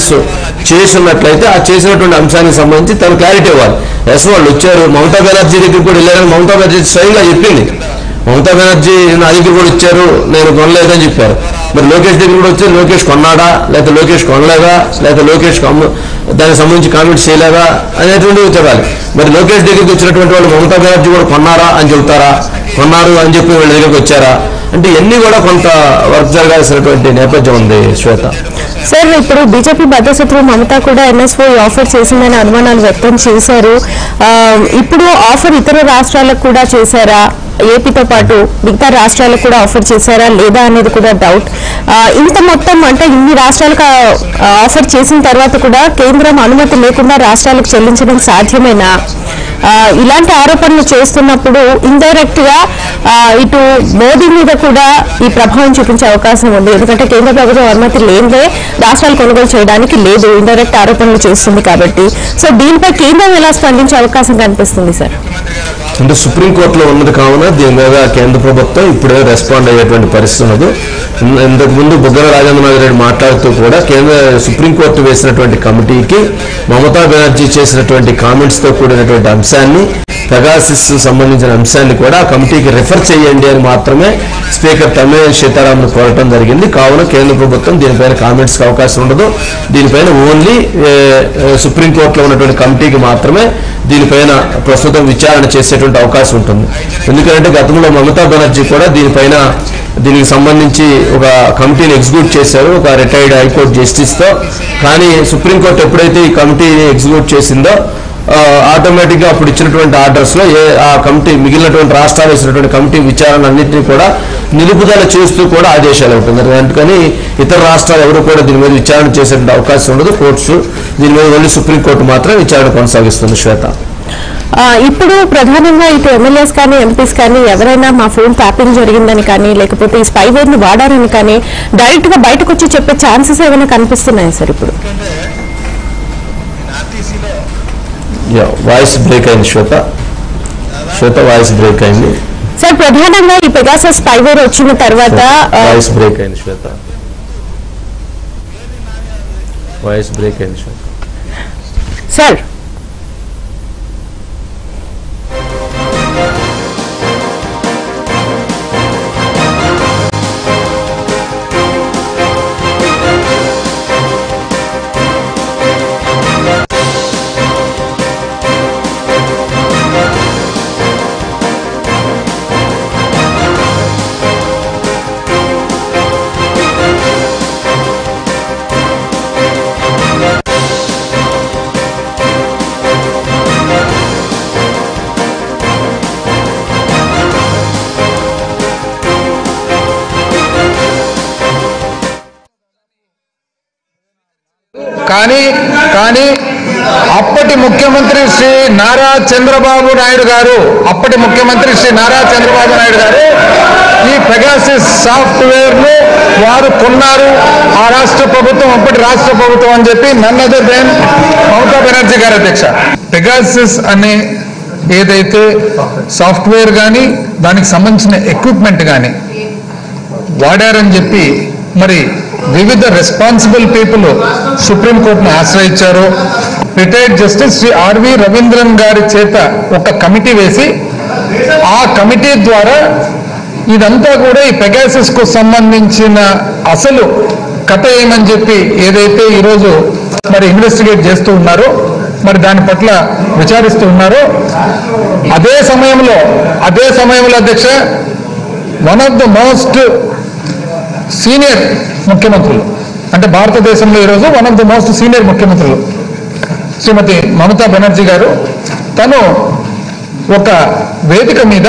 comments చేసినట్లయితే ఆ చేసినటువంటి అంశానికి సంబంధించి తను క్లారిటీ ఇవ్వాలి ఎస్ వాళ్ళు వచ్చారు మమతా బెనర్జీ దగ్గర కూడా వెళ్ళారని మమతా బెనర్జీ స్వయంగా చెప్పింది మమతా బెనర్జీ నా దగ్గర కూడా ఇచ్చారు నేను కొనలేదని చెప్పారు మరి లోకేష్ దగ్గర కూడా వచ్చి లోకేష్ కొన్నాడా లేకపోతే లోకేష్ కొనలేదా లేకపోతే లోకేష్ కమ్ము దానికి సంబంధించి కామెంట్స్ చేయలేదా అనేటువంటివి చెప్పాలి మరి లోకేష్ దగ్గరికి వచ్చినటువంటి వాళ్ళు మమతా బెనర్జీ కూడా కొన్నారా అని చెబుతారా కొన్నారు అని చెప్పి వీళ్ళ దగ్గరికి వచ్చారా అంటే ఇవన్నీ కూడా కొంత వర్క్ జరగాల్సినటువంటి నేపథ్యం ఉంది శ్వేత సార్ ఇప్పుడు బీజేపీ భద్రశత్రువు మమత కూడా ఎన్ఎస్ఓ ఆఫర్ చేసిందని అనుమానాలు వ్యక్తం చేశారు ఆ, ఇప్పుడు ఆఫర్ ఇతర రాష్ట్రాలకు కూడా చేశారా ఏపీతో పాటు మిగతా రాష్ట్రాలకు కూడా ఆఫర్ చేశారా లేదా అనేది కూడా డౌట్ ఆ, ఇంత మొత్తం అంటే ఇన్ని రాష్ట్రాలకు ఆ, ఆఫర్ చేసిన తర్వాత కూడా కేంద్రం అనుమతి లేకుండా రాష్ట్రాలకు చెల్లించడం సాధ్యమేనా ఆ, ఇలాంటి ఆరోపణలు చేస్తున్నప్పుడు ఇండైరెక్ట్ గా ఆ, ఇటు మోదీ మీద కూడా ఈ ప్రభావం చూపించే అవకాశం ఉంది ఎందుకంటే కేంద్ర ప్రభుత్వం అనుమతి లేదే రాష్ట్రాలు కొనుగోలు చేయడానికి లేదు ఇండైరెక్ట్ ఆరోపణలు చేస్తుంది కాబట్టి సో దీనిపై కేంద్రం ఎలా స్పందించే అవకాశం కనిపిస్తుంది సార్ అంటే సుప్రీంకోర్టులో ఉన్నది కావున దీని మీద కేంద్ర ప్రభుత్వం ఇప్పుడే రెస్పాండ్ అయ్యేటువంటి పరిస్థితి ఉన్నది ఇన్- ఇంతకు ముందు బుగ్గన రాజేంద్రనాథ్ రెడ్డి మాట్లాడుతూ కూడా కేంద్ర సుప్రీంకోర్టు వేసినటువంటి కమిటీకి మమతా బెనర్జీ చేసినటువంటి కామెంట్స్ తో కూడినటువంటి అంశాన్ని పెగాసిస్ సంబంధించిన అంశాన్ని కూడా ఆ కమిటీకి రిఫర్ చేయండి అని మాత్రమే స్పీకర్ తమ్మినేని సీతారామన్ కోరటం జరిగింది కావున కేంద్ర ప్రభుత్వం దీనిపైన కామెంట్స్ అవకాశం ఉండదు దీనిపైన ఓన్లీ సుప్రీంకోర్టులో ఉన్నటువంటి కమిటీకి మాత్రమే దీనిపైన ప్రస్తుతం విచారణ చేసేటువంటి అవకాశం ఉంటుంది ఎందుకంటే గతంలో మమతా బెనర్జీ కూడా దీనిపైన దీనికి సంబంధించి ఒక కమిటీని ఎగ్జిక్యూట్ చేశారు ఒక రిటైర్డ్ హైకోర్టు జస్టిస్తో కానీ సుప్రీంకోర్టు ఎప్పుడైతే ఈ కమిటీని ఎగ్జిక్యూట్ చేసిందో ఆటోమేటిక్గా అప్పుడు ఇచ్చినటువంటి ఆర్డర్స్లో ఏ ఆ కమిటీ మిగిలినటువంటి రాష్ట్రాలు ఇచ్చినటువంటి కమిటీ విచారణ అన్నింటినీ కూడా నిలుపుదల చేస్తూ కూడా ఆదేశాలు ఉంటుంది అందుకని ఇతర రాష్ట్రాలు ఎవరు కూడా దీని మీద విచారణ చేసేటువంటి అవకాశం ఉండదు కోర్ట్స్ దీని మీద ఓన్లీ సుప్రీంకోర్టు మాత్రం విచారణ కొనసాగిస్తుంది శ్వేత ఆ, ఇప్పుడు ప్రధానంగా ఇటు ఎమ్మెల్యేస్ కానీ ఎంపీస్ కానీ ఎవరైనా మా ఫోన్ ట్యాపింగ్ జరిగిందని కానీ లేకపోతే ఈ స్పైవేర్ ని వాడారని కానీ డైరెక్ట్ గా బయటకు వచ్చి చెప్పే ఛాన్సెస్ ఏమైనా కనిపిస్తున్నాయా సార్ ఇప్పుడు యా వాయిస్ బ్రేక్ అయింది శ్వేత శ్వేత వాయిస్ బ్రేక్ అయింది సార్ ప్రధానంగా ఈ పెగాసస్ స్పైవేర్ వచ్చిన తర్వాత ఆ, వాయిస్ బ్రేక్ అయింది శ్వేత వాయిస్ బ్రేక్ అయింది శ్వేత సార్ కానీ కానీ అప్పటి ముఖ్యమంత్రి శ్రీ నారా చంద్రబాబు నాయుడు గారు అప్పటి ముఖ్యమంత్రి శ్రీ నారా చంద్రబాబు నాయుడు గారు ఈ పెగాసిస్ సాఫ్ట్వేర్ ను వారు కొన్నారు ఆ రాష్ట్ర ప్రభుత్వం అప్పటి రాష్ట్ర ప్రభుత్వం అని చెప్పి none other than Mamata Banerjee garu అధ్యక్ష పెగాసిస్ అనే ఏదైతే సాఫ్ట్వేర్ కానీ దానికి సంబంధించిన ఎక్విప్మెంట్ కానీ వాడారని చెప్పి మరి వివిధ రెస్పాన్సిబుల్ పీపుల్ సుప్రీంకోర్టును ఆశ్రయించారు retired justice Shri R V Ravindran గారి చేత ఒక కమిటీ వేసి ఆ కమిటీ ద్వారా ఇదంతా కూడా ఈ పెగాసిస్ కు సంబంధించిన అసలు కథ ఏమని చెప్పి ఏదైతే ఈరోజు మరి ఇన్వెస్టిగేట్ చేస్తూ ఉన్నారో మరి దాని పట్ల విచారిస్తూ ఉన్నారో అదే సమయంలో అదే సమయంలో అధ్యక్ష one of the most senior ముఖ్యమంత్రులు అంటే భారతదేశంలో ఈరోజు one of the most senior ముఖ్యమంత్రులు శ్రీమతి మమతా బెనర్జీ గారు తను ఒక వేదిక మీద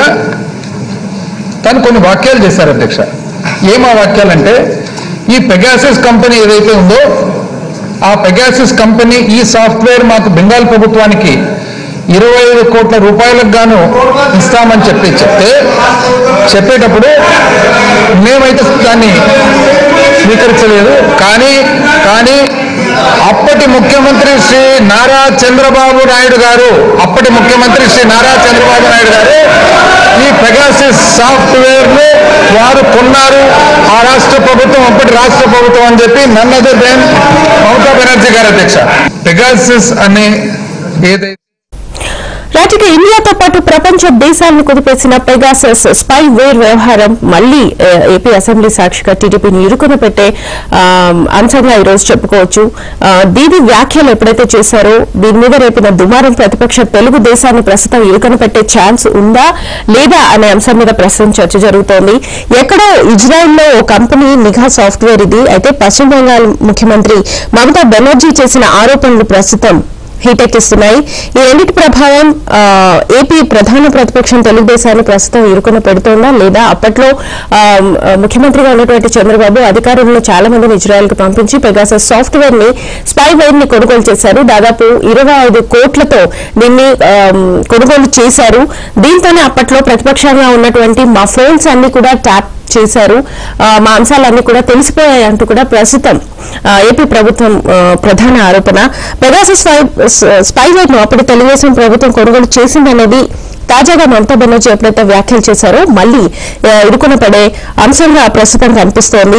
తను కొన్ని వాక్యాలు చేశారు అధ్యక్ష ఏం ఆ వాక్యాలంటే ఈ పెగాసిస్ కంపెనీ ఏదైతే ఉందో ఆ పెగాసిస్ కంపెనీ ఈ సాఫ్ట్వేర్ మాకు బెంగాల్ ప్రభుత్వానికి ఇరవై ఐదు కోట్ల రూపాయలకు గాను ఇస్తామని చెప్పి చెప్తే చెప్పేటప్పుడు మేమైతే దాన్ని స్వీకరించలేదు కానీ కానీ అప్పటి ముఖ్యమంత్రి శ్రీ నారా చంద్రబాబు నాయుడు గారు అప్పటి ముఖ్యమంత్రి శ్రీ నారా చంద్రబాబు నాయుడు గారు ఈ పెగాసిస్ సాఫ్ట్వేర్ ను వారు కొన్నారు ఆ రాష్ట్ర ప్రభుత్వం అప్పటి రాష్ట్ర ప్రభుత్వం అని చెప్పి none other than Mamata Banerjee garu అధ్యక్ష పెగాసిస్ అనే ఏదైతే రాజకీయ ఇండియాతో పాటు ప్రపంచ దేశాలను కుదిపేసిన పెగాసస్ స్పైవేర్ వ్యవహారం మళ్లీ ఆ, ఏపీ అసెంబ్లీ సాక్షిగా టీడీపీని ఇరుకున పెట్టే ఆ, అంశంగా ఈ రోజు చెప్పుకోవచ్చు ఆ, దీని వ్యాఖ్యలు ఎప్పుడైతే చేశారో దీని మీద రేపిన దుమారం ప్రతిపక్ష తెలుగు దేశాన్ని ప్రస్తుతం ఇరుకన పెట్టే ఛాన్స్ ఉందా లేదా అనే అంశం మీద ప్రస్తుతం చర్చ జరుగుతోంది ఎక్కడో ఇజ్రాయెల్లో ఓ కంపెనీ నిఘా సాఫ్ట్వేర్ ఇది అయితే పశ్చిమ బెంగాల్ ముఖ్యమంత్రి మమతా బెనర్జీ చేసిన ఆరోపణలు ప్రస్తుతం హీటెక్కిస్తున్నాయి ఈ రెండింటి ప్రభావం ఆ, ఏపీ ప్రధాన ప్రతిపక్షం తెలుగుదేశాన్ని ప్రస్తుతం ఇరుకున పెడుతోందా లేదా అప్పట్లో ఆ, ఆ, ముఖ్యమంత్రిగా ఉన్నటువంటి చంద్రబాబు అధికారులను చాలా మందిని ఇజ్రాయెల్కి పంపించి పెగాసస్ సాఫ్ట్వేర్ ని స్పైవేర్ ని కొనుగోలు చేశారు దాదాపు ఇరవై ఐదు కోట్లతో దీన్ని ఆ, కొనుగోలు చేశారు దీంతోనే అప్పట్లో ప్రతిపక్షంగా ఉన్నటువంటి మా ఫోన్స్ అన్ని కూడా ట్యాప్ చేశారు ఆ, మా అంశాలన్నీ కూడా తెలిసిపోయాయి అంటూ కూడా ప్రస్తుతం ఆ, ఏపీ ప్రభుత్వం ఆ, ప్రధాన ఆరోపణ పెగాసస్ స్పైవేర్ ను అప్పుడు తెలుగుదేశం ప్రభుత్వం కొనుగోలు చేసిందనేది తాజాగా మమతా బెనర్జీ ఎప్పుడైతే వ్యాఖ్యలు చేశారో మళ్ళీ ఆ, ఇరుకున పడే అంశంగా ప్రస్తుతం కనిపిస్తోంది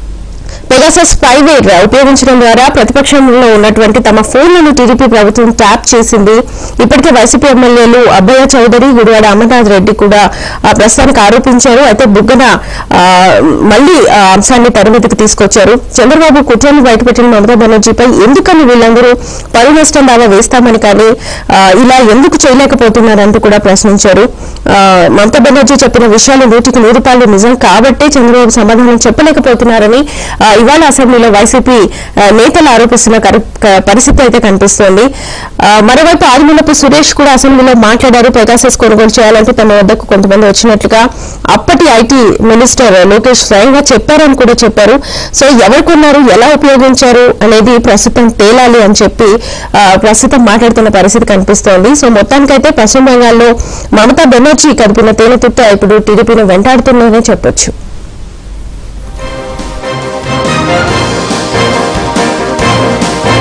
పెగాసస్ స్పైవేర్ ఉపయోగించడం ద్వారా ప్రతిపక్షంలో ఉన్నటువంటి తమ ఫోన్లను టీడీపీ ప్రభుత్వం ట్యాప్ చేసింది ఇప్పటికే వైసీపీ ఎమ్మెల్యేలు అబ్బయ్య చౌదరి గుడివాడ అమర్నాథ్ రెడ్డి కూడా ఆ, ప్రస్తుతానికి ఆరోపించారు అయితే బుగ్గన ఆ, మళ్లీ ఆ అంశాన్ని పరిమితికి తీసుకొచ్చారు చంద్రబాబు కుట్రను బయటపెట్టిన మమతా బెనర్జీపై ఎందుకని వీళ్ళందరూ పరు నష్టం దావా వేస్తామని కానీ ఆ, ఇలా ఎందుకు చేయలేకపోతున్నారంటూ కూడా ప్రశ్నించారు ఆ, మమతా బెనర్జీ చెప్పిన విషయాలు నూటికి నూరు రూపాయలు నిజం కాబట్టే చంద్రబాబు సమాధానం చెప్పలేకపోతున్నారని ఆ, ఇవాళ అసెంబ్లీలో వైసీపీ ఆ, నేతలు ఆరోపిస్తున్న కరి- క- పరిస్థితి అయితే కనిపిస్తోంది ఆ, మరోవైపు ఆదిమూలపు సురేష్ కూడా అసెంబ్లీలో మాట్లాడారు పెగాసస్ కొనుగోలు చేయాలంటే తమ వద్దకు కొంతమంది వచ్చినట్లుగా అప్పటి ఐటీ మినిస్టర్ లోకేష్ స్వయంగా చెప్పారని కూడా చెప్పారు సో ఎవరు కొన్నారు ఎలా ఉపయోగించారు అనేది ప్రస్తుతం తేలాలి అని చెప్పి ఆ, ప్రస్తుతం మాట్లాడుతున్న పరిస్థితి కనిపిస్తోంది సో మొత్తానికైతే పశ్చిమ బెంగాల్లో మమతా బెనర్జీ కదిపిన తేనె తుట్ట ఇప్పుడు టీడీపీని వెంటాడుతుందనే చెప్పొచ్చు